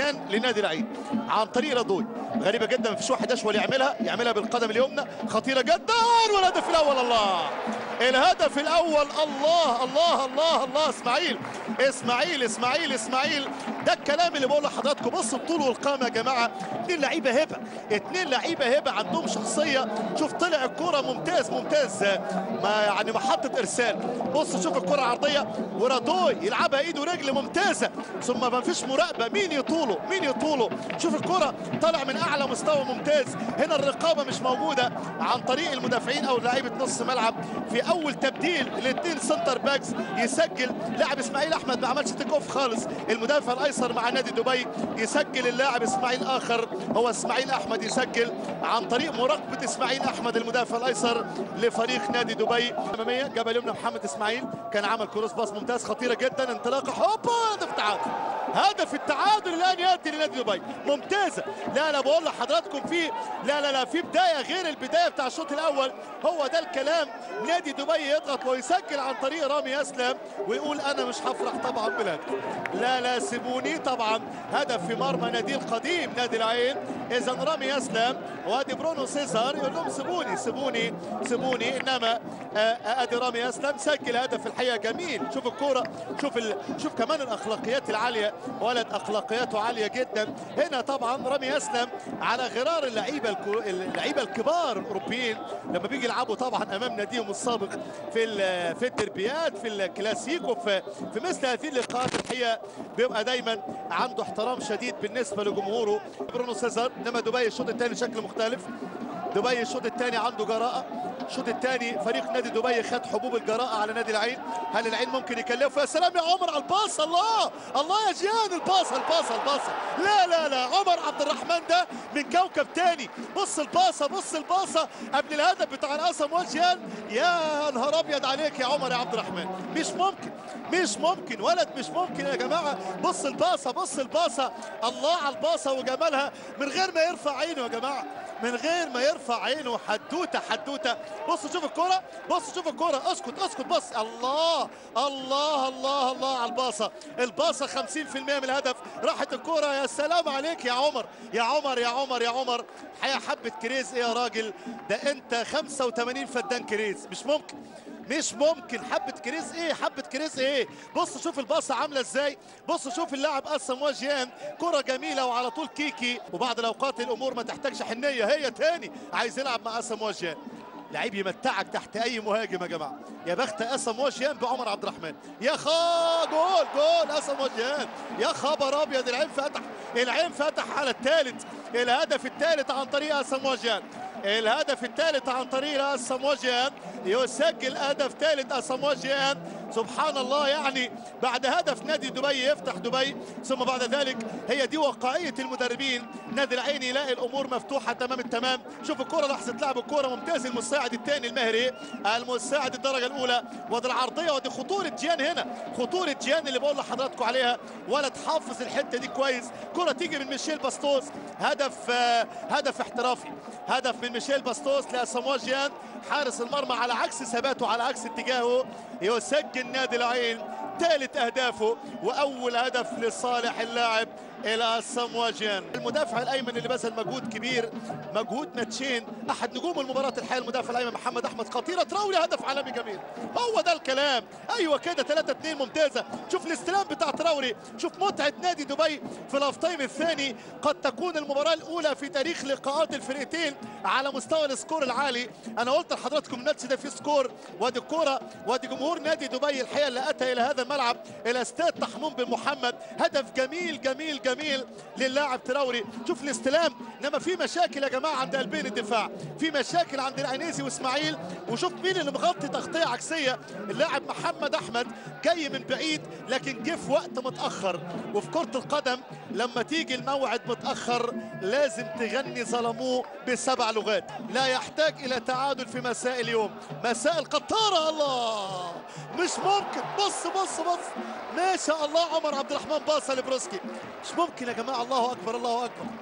الان لنادي العين عن طريق رضوي غريبه جدا مفيش واحد اشول يعملها يعملها بالقدم اليمنى خطيره جدا والهدف الاول الله الهدف الاول الله الله الله الله اسماعيل اسماعيل اسماعيل اسماعيل ده الكلام اللي بقوله لحضراتكم بصوا الطول والقامه يا جماعه اتنين لعيبه هبه اتنين لعيبه هبه عندهم شخصيه شوف طلع الكره ممتاز ممتاز ما يعني محطه ارسال بص شوف الكره عرضيه ورادوي يلعبها ايد ورجل ممتازه ثم ما فيش مراقبه مين يطوله مين يطوله شوف الكره طالع من اعلى مستوى ممتاز هنا الرقابه مش موجوده عن طريق المدافعين او لعيبه نص ملعب في اول تبديل الاثنين سنتر باكس يسجل لاعب اسماعيل احمد ما عملش تيك اوف خالص المدافع الايسر مع نادي دبي يسجل اللاعب اسماعيل اخر هو اسماعيل احمد يسجل عن طريق مراقبه اسماعيل احمد المدافع الايسر لفريق نادي دبي اماميه جبل يمنى محمد اسماعيل كان عمل كروس باس ممتاز خطيره جدا انطلاقه هوبا هدف تعادل هدف التعادل الان ياتي لنادي دبي ممتازه لا لا بقول لحضراتكم في لا لا لا في بدايه غير البدايه بتاع الشوط الاول هو ده الكلام نادي دبي يضغط ويسجل عن طريق رامي اسلم ويقول انا مش هفرح طبعا بالهدف لا لا سيبوني طبعا هدف في مرمى نادي القديم نادي العين اذا رامي اسلم وادي برونو سيزار يقول لهم سيبوني سيبوني سيبوني انما آه، ادي رامي اسلم سجل هدف الحقيقه جميل شوف الكوره شوف ال... شوف كمان الاخلاقيات العاليه ولد اخلاقياته عاليه جدا هنا طبعا رامي اسلم على غرار اللعيبه الكو... اللعيبه الكبار الاوروبيين لما بيجي يلعبوا طبعا امام ناديهم السابق في ال... في الدربيات في الكلاسيكو في في مثل هذه اللقاءات الحقيقه بيبقى دايما عنده احترام شديد بالنسبه لجمهوره برونو سيزار انما دبي الشوط الثاني شكل مختلف دبي الشوط الثاني عنده جراءه الشوط الثاني فريق نادي دبي خد حبوب الجراءه على نادي العين هل العين ممكن يكلفه يا سلام يا عمر على الباص الله الله يا جيان الباص الباص الباص لا لا لا عمر عبد الرحمن ده من كوكب تاني بص الباصه بص الباصه قبل الهدف بتاع القسم وجيان يا نهار ابيض عليك يا عمر يا عبد الرحمن مش ممكن مش ممكن ولد مش ممكن يا جماعه بص الباصه بص الباصه الله على الباصه وجمالها من غير ما يرفع عينه يا جماعه من غير ما يرفع عينه حدوته حدوته بص شوف الكرة بص شوف الكرة اسكت اسكت بص الله الله الله الله على الباصة الباصة 50% من الهدف راحت الكرة يا سلام عليك يا عمر يا عمر يا عمر يا عمر حياة حبة كريز ايه يا راجل ده انت 85 فدان كريز مش ممكن مش ممكن حبة كريز ايه حبة كريز ايه بص شوف الباصة عاملة ازاي بص شوف اللاعب قسم وجيان كرة جميلة وعلى طول كيكي وبعد الاوقات الامور ما تحتاجش حنية هي تاني عايز يلعب مع قسم وجيان لعيب يمتعك تحت اي مهاجم يا جماعه يا بخت قسم وجيان بعمر عبد الرحمن يا خا جول جول قسم وجيان يا خبر ابيض العين فتح العين فتح على الثالث الهدف الثالث عن طريق قسم وجيان الهدف الثالث عن طريق السموجيان يسجل هدف ثالث السموجيان سبحان الله يعني بعد هدف نادي دبي يفتح دبي ثم بعد ذلك هي دي واقعيه المدربين نادي العين يلاقي الامور مفتوحه تمام التمام شوف الكره لحظه لعب الكره ممتاز المساعد الثاني المهري المساعد الدرجه الاولى ودي العرضيه ودي خطوره جيان هنا خطوره جيان اللي بقول لحضراتكم عليها ولد حافظ الحته دي كويس كره تيجي من ميشيل باستوس هدف آه هدف احترافي هدف من ميشيل باستوس لاساموا جيان حارس المرمى على عكس ثباته على عكس اتجاهه يسجل نادي العين ثالث اهدافه واول هدف لصالح اللاعب الى سمواجيان المدافع الايمن اللي بذل مجهود كبير مجهود ناتشين احد نجوم المباراه الحقيقه المدافع الايمن محمد احمد خطيره تراولي هدف عالمي جميل هو ده الكلام ايوه كده 3 2 ممتازه شوف الاستلام بتاع تراوري شوف متعه نادي دبي في الاوف تايم الثاني قد تكون المباراه الاولى في تاريخ لقاءات الفرقتين على مستوى السكور العالي انا قلت لحضراتكم الماتش ده فيه سكور وادي الكوره وادي جمهور نادي دبي الحقيقه اللي اتى الى هذا الملعب الى استاد تحمون بن محمد هدف جميل جميل جميل للاعب تراوري شوف الاستلام انما في مشاكل يا جماعه عند قلبين الدفاع في مشاكل عند العنيسي واسماعيل وشوف مين اللي مغطي تغطيه عكسيه اللاعب محمد احمد جاي من بعيد لكن جه في وقت متاخر وفي كره القدم لما تيجي الموعد متاخر لازم تغني ظلموه بسبع لغات لا يحتاج الى تعادل في مساء اليوم مساء القطاره الله مش ممكن بص بص بص ما شاء الله عمر عبد الرحمن باصه لبروسكي مش ممكن يا جماعه الله اكبر الله اكبر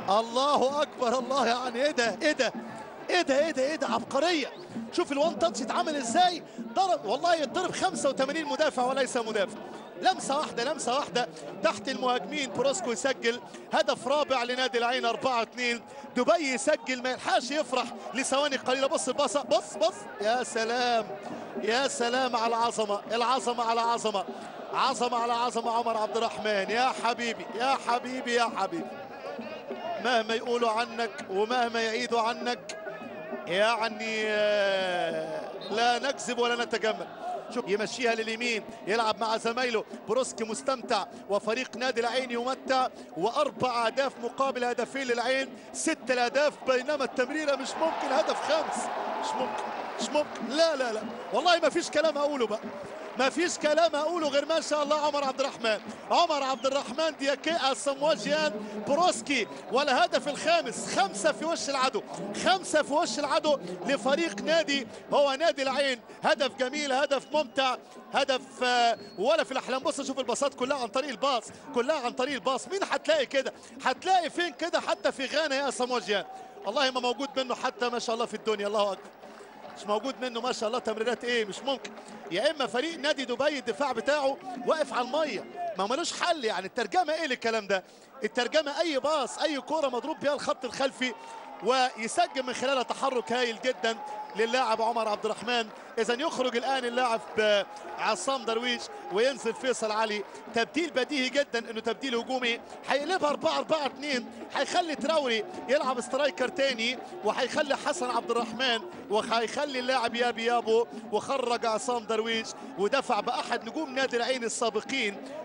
الله اكبر الله يعني ايه ده ايه ده ايه ده ايه ده ايه ده عبقريه شوف الوان تاتش اتعمل ازاي ضرب والله يضرب 85 مدافع وليس مدافع لمسه واحده لمسه واحده تحت المهاجمين بروسكو يسجل هدف رابع لنادي العين 4 2 دبي يسجل ما يلحقش يفرح لثواني قليله بص الباصه بص بص يا سلام يا سلام على العظمه العظمه على عظمه عظمه على عظمه عمر عبد الرحمن يا حبيبي يا حبيبي يا حبيبي مهما يقولوا عنك ومهما يعيدوا عنك يعني آه، لا نكذب ولا نتجمل شوف يمشيها لليمين يلعب مع زمايله بروسكي مستمتع وفريق نادي العين يمتع واربع اهداف مقابل هدفين للعين ست الاهداف بينما التمريره مش ممكن هدف خامس مش ممكن مش ممكن لا لا لا والله ما فيش كلام اقوله بقى ما فيش كلام اقوله غير ما شاء الله عمر عبد الرحمن عمر عبد الرحمن دياكي السمواجيان بروسكي والهدف الخامس خمسة في وش العدو خمسة في وش العدو لفريق نادي هو نادي العين هدف جميل هدف ممتع هدف آه، ولا في الاحلام بص شوف الباصات كلها عن طريق الباص كلها عن طريق الباص مين هتلاقي كده هتلاقي فين كده حتى في غانا يا سمواجيان والله ما موجود منه حتى ما شاء الله في الدنيا الله اكبر مش موجود منه ما شاء الله تمريرات ايه مش ممكن يا اما فريق نادي دبي الدفاع بتاعه واقف على الميه ما ملوش حل يعني الترجمه ايه للكلام ده الترجمه اي باص اي كوره مضروب بيها الخط الخلفي ويسجل من خلالها تحرك هايل جدا للاعب عمر عبد الرحمن اذا يخرج الان اللاعب عصام درويش وينزل فيصل علي تبديل بديهي جدا انه تبديل هجومي هيقلبها 4 4 2 هيخلي تراوري يلعب سترايكر تاني وهيخلي حسن عبد الرحمن وهيخلي اللاعب يابي يابو وخرج عصام درويش ودفع باحد نجوم نادي العين السابقين